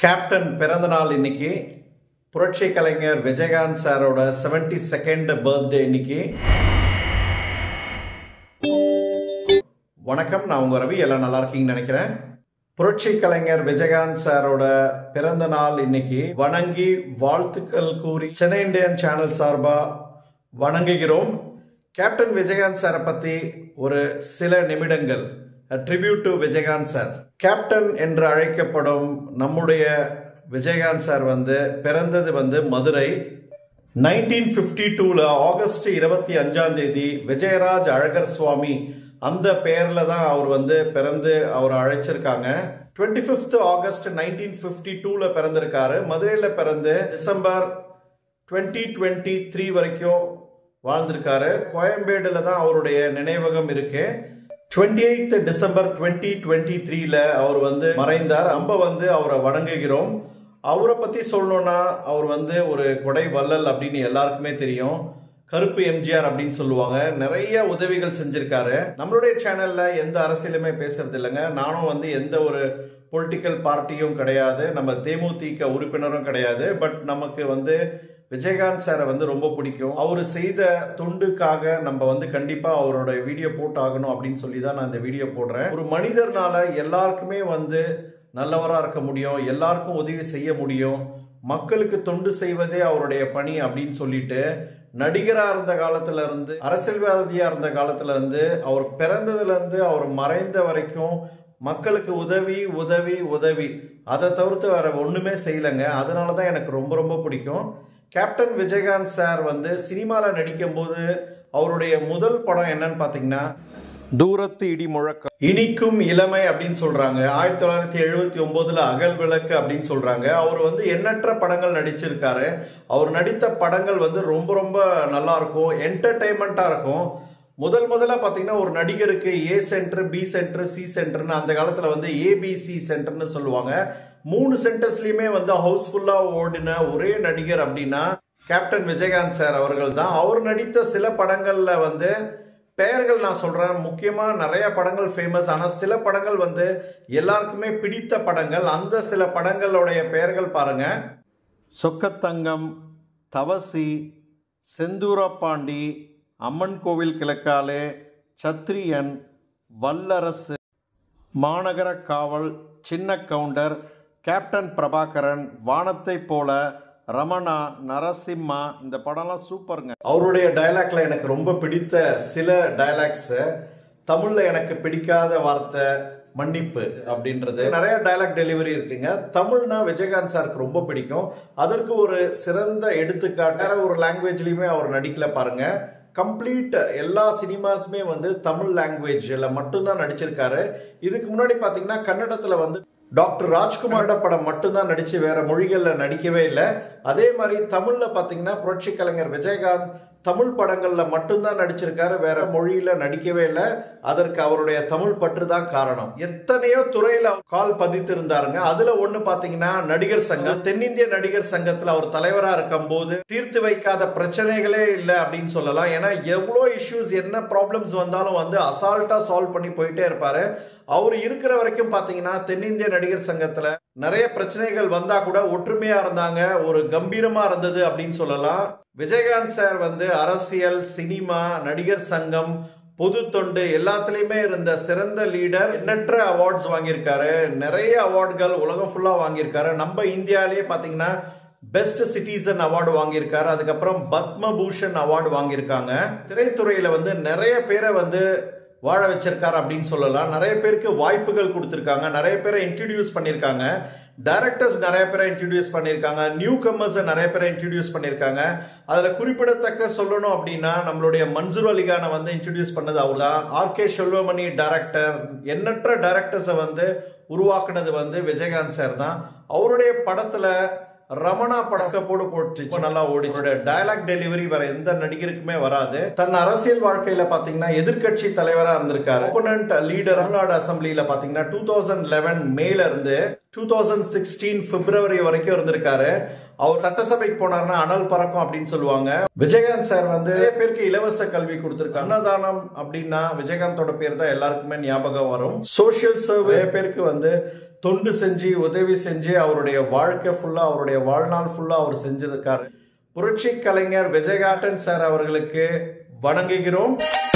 captain பிறந்த நாள் இன்னைக்கு புரட்சி கலைஞர் விஜயகாந்த் சாரோட செவன்டி செகண்ட் பர்த்டே இன்னைக்கு வணக்கம் நான் உங்க ரவி எல்லாம் நல்லா இருக்கீங்கன்னு நினைக்கிறேன் புரட்சி கலைஞர் விஜயகாந்த் சாரோட பிறந்த நாள் இன்னைக்கு வணங்கி வாழ்த்துக்கள் கூறி சென்னை இந்தியன் சேனல் சார்பா வணங்குகிறோம் கேப்டன் விஜயகாந்த் சாரை பத்தி ஒரு சில நிமிடங்கள் tribute to Vijayakanth sir captain என்று அழைக்கப்படும் நம்முடைய விஜயகாந்த் சார் வந்து பிறந்தது வந்து மதுரை நைன்டீன் ஃபிஃப்டி டூவில் ஆகஸ்ட் இருபத்தி அஞ்சாம் தேதி விஜயராஜ் அழகர் சுவாமி அந்த பெயர்ல தான் அவர் வந்து பிறந்து அவர் அழைச்சிருக்காங்க twenty fifth August nineteen fifty டூவில் பிறந்திருக்காரு மதுரையில் பிறந்து டிசம்பர் டுவெண்ட்டி டுவெண்ட்டி த்ரீ வரைக்கும் வாழ்ந்திருக்காரு கோயம்பேடுல தான் அவருடைய நினைவகம் இருக்கு twenty eighth December twenty twenty த்ரீல அவர் வந்து மறைந்தார் அம்ப வந்து அவரை வணங்குகிறோம் அவரை பத்தி சொல்லணும்னா அவர் வந்து ஒரு கொடை வள்ளல் அப்படின்னு எல்லாருக்குமே தெரியும் கருப்பு எம்ஜிஆர் அப்படின்னு சொல்லுவாங்க நிறைய உதவிகள் செஞ்சிருக்காரு நம்மளுடைய சேனல்ல எந்த அரசியலுமே பேசுறது இல்லைங்க நானும் வந்து எந்த ஒரு பொலிட்டிக்கல் பார்ட்டியும் கிடையாது நம்ம தேமுதிக உறுப்பினரும் கிடையாது பட் நமக்கு வந்து விஜயகாந்த் சாரை வந்து ரொம்ப பிடிக்கும் அவர் செய்த தொண்டுக்காக நம்ம வந்து கண்டிப்பா அவரோட வீடியோ போட்டாகணும் அப்படின்னு சொல்லி தான் நான் இந்த வீடியோ போடுறேன் ஒரு மனிதர்னால எல்லாருக்குமே வந்து நல்லவரா இருக்க முடியும் எல்லாருக்கும் உதவி செய்ய முடியும் மக்களுக்கு தொண்டு செய்வதே அவருடைய பணி அப்படின்னு சொல்லிட்டு நடிகரா இருந்த காலத்துல இருந்து அரசியல்வாதியா இருந்த காலத்துல இருந்து அவர் பிறந்ததுல இருந்து அவர் மறைந்த வரைக்கும் மக்களுக்கு உதவி உதவி உதவி அதை தவிர்த்து வேற ஒண்ணுமே செய்யலைங்க அதனால தான் எனக்கு ரொம்ப ரொம்ப பிடிக்கும் கேப்டன் விஜயகாந்த் சார் வந்து சினிமாவில் நடிக்கும் போது அவருடைய முதல் படம் என்னன்னு பார்த்தீங்கன்னா தூரத்து இடி முழக்கம் இனிக்கும் இளமை அப்படின்னு சொல்றாங்க ஆயிரத்தி தொள்ளாயிரத்தி எழுபத்தி ஒன்பதுல அகல் விளக்கு அப்படின்னு சொல்றாங்க அவர் வந்து எண்ணற்ற படங்கள் நடிச்சிருக்காரு அவர் நடித்த படங்கள் வந்து ரொம்ப ரொம்ப நல்லா இருக்கும் என்டர்டைன்மெண்ட்டா இருக்கும் முதல் முதல்ல பார்த்தீங்கன்னா ஒரு நடிகருக்கு A centre B centre C சென்டர்னு அந்த காலத்தில் வந்து ஏபிசி சென்டர்னு சொல்லுவாங்க மூணு சென்டர்ஸ்லையுமே வந்து ஹவுஸ்ஃபுல்லாக ஓடின ஒரே நடிகர் அப்படின்னா கேப்டன் விஜயகாந்த் சார் அவர்கள் தான் அவர் நடித்த சில படங்களில் வந்து பெயர்கள் நான் சொல்கிறேன் முக்கியமாக நிறைய படங்கள் ஃபேமஸ் ஆனால் சில படங்கள் வந்து எல்லாருக்குமே பிடித்த படங்கள் அந்த சில படங்களுடைய பெயர்கள் பாருங்க சொக்கத்தங்கம் தவசி செந்தூரப்பாண்டி அம்மன் கோவில் கிழக்காலே சத்திரியன் வல்லரசு மாநகர காவல் சின்ன கவுண்டர் கேப்டன் பிரபாகரன் வானத்தை போல ரமணா நரசிம்மா இந்த படம்லாம் சூப்பருங்க அவருடைய டைலாக்ல எனக்கு ரொம்ப பிடித்த சில டைலாக்ஸ் தமிழ்ல எனக்கு பிடிக்காத வார்த்தை மன்னிப்பு அப்படின்றது நிறைய டைலாக் டெலிவரி இருக்குங்க தமிழ்னா விஜயகாந்த் சாருக்கு ரொம்ப பிடிக்கும் அதற்கு ஒரு சிறந்த எடுத்துக்காட்டு வேற ஒரு லாங்குவேஜ்லயுமே அவர் நடிக்கல பாருங்க கம்ப்ளீட் எல்லா சினிமாஸுமே வந்து தமிழ் லாங்குவேஜில் மட்டும்தான் நடிச்சிருக்காரு இதுக்கு முன்னாடி பார்த்தீங்கன்னா கன்னடத்தில் வந்து டாக்டர் ராஜ்குமாரோட படம் மட்டும்தான் நடிச்சு வேற மொழிகளில் நடிக்கவே இல்லை அதே மாதிரி தமிழில் பார்த்தீங்கன்னா புரட்சி கலைஞர் விஜயகாந்த் தமிழ் படங்களில் மட்டும்தான் நடிச்சிருக்காரு வேற மொழியில நடிக்கவே இல்லை அதற்கு அவருடைய தமிழ் பற்று தான் காரணம் எத்தனையோ துறையில கால் பதித்து இருந்தாருங்க அதுல ஒண்ணு பாத்தீங்கன்னா நடிகர் சங்கம் தென்னிந்திய நடிகர் சங்கத்துல அவர் தலைவரா இருக்கும் போது தீர்த்து வைக்காத பிரச்சனைகளே இல்லை அப்படின்னு சொல்லலாம் ஏன்னா எவ்வளோ இஷ்யூஸ் என்ன ப்ராப்ளம்ஸ் வந்தாலும் வந்து அசால்ட்டா சால்வ் பண்ணி போயிட்டே இருப்பாரு அவர் இருக்கிற வரைக்கும் பாத்தீங்கன்னா தென்னிந்திய நடிகர் சங்கத்துல நிறைய பிரச்சனைகள் வந்தா கூட ஒற்றுமையா இருந்தாங்க ஒரு கம்பீரமா இருந்தது அப்படின்னு சொல்லலாம் விஜயகாந்த் சார் வந்து அரசியல் சினிமா நடிகர் சங்கம் பொது தொண்டு எல்லாத்துலயுமே இருந்த சிறந்த லீடர் எண்ணற்ற அவார்ட்ஸ் வாங்கியிருக்காரு நிறைய அவார்டுகள் உலகம் ஃபுல்லா வாங்கியிருக்காரு நம்ம இந்தியாலேயே பாத்தீங்கன்னா பெஸ்ட் சிட்டிசன் அவார்டு வாங்கியிருக்காரு அதுக்கப்புறம் பத்மபூஷன் அவார்டு வாங்கியிருக்காங்க திரைத்துறையில வந்து நிறைய பேரை வந்து வாழ வச்சிருக்காரு அப்படின்னு சொல்லலாம் நிறைய பேருக்கு வாய்ப்புகள் கொடுத்துருக்காங்க நிறைய பேரை இன்ட்ரடியூஸ் பண்ணியிருக்காங்க டைரக்டர்ஸ் நிறைய பேரை இன்ட்ரடியூஸ் பண்ணியிருக்காங்க நியூ கம்மர்ஸை நிறைய பேரை இன்ட்ரடியூஸ் பண்ணியிருக்காங்க அதில் குறிப்பிடத்தக்க சொல்லணும் அப்படின்னா நம்மளுடைய மன்சூர் அலிகானை வந்து இன்ட்ரடியூஸ் பண்ணது அவர் தான் ஆர்கே செல்வமணி டைரக்டர் எண்ணற்ற டைரக்டர்ஸை வந்து உருவாக்குனது வந்து விஜயகாந்த் சார் தான் அவருடைய படத்தில் ரமணா படக்க போடு போட்டு நல்லா ஓடி டயலாக் டெலிவரி வேற எந்த நடிகருக்குமே வராது தன் அரசியல் வாழ்க்கையில பாத்தீங்கன்னா எதிர்கட்சி தலைவரா இருந்திருக்காரு ஒப்பனண்ட் லீடர் தமிழ்நாடு அசம்பிளியில பாத்தீங்கன்னா டூ தௌசண்ட் லெவன் மேல இருந்து டூ தௌசண்ட் சிக்ஸ்டீன் பிப்ரவரி வரைக்கும் இருந்திருக்காரு அவர் சட்டசபைக்கு போனார்னா அனல் பறக்கும் அப்படின்னு சொல்லுவாங்க விஜயகாந்த் சார் வந்து நிறைய பேருக்கு இலவச கல்வி கொடுத்திருக்காங்க அன்னதானம் அப்படின்னா விஜயகாந்தோட பேர் தான் எல்லாருக்குமே ஞாபகம் வரும் சோசியல் சர்வே பேருக்கு வந்து தொண்டு செஞ்சு உதவி செஞ்சு அவருடைய வாழ்க்கை ஃபுல்லாக அவருடைய வாழ்நாள் ஃபுல்லாக அவர் செஞ்சிருக்காரு புரட்சி கலைஞர் விஜயகாட்டன் சார் அவர்களுக்கு வணங்குகிறோம்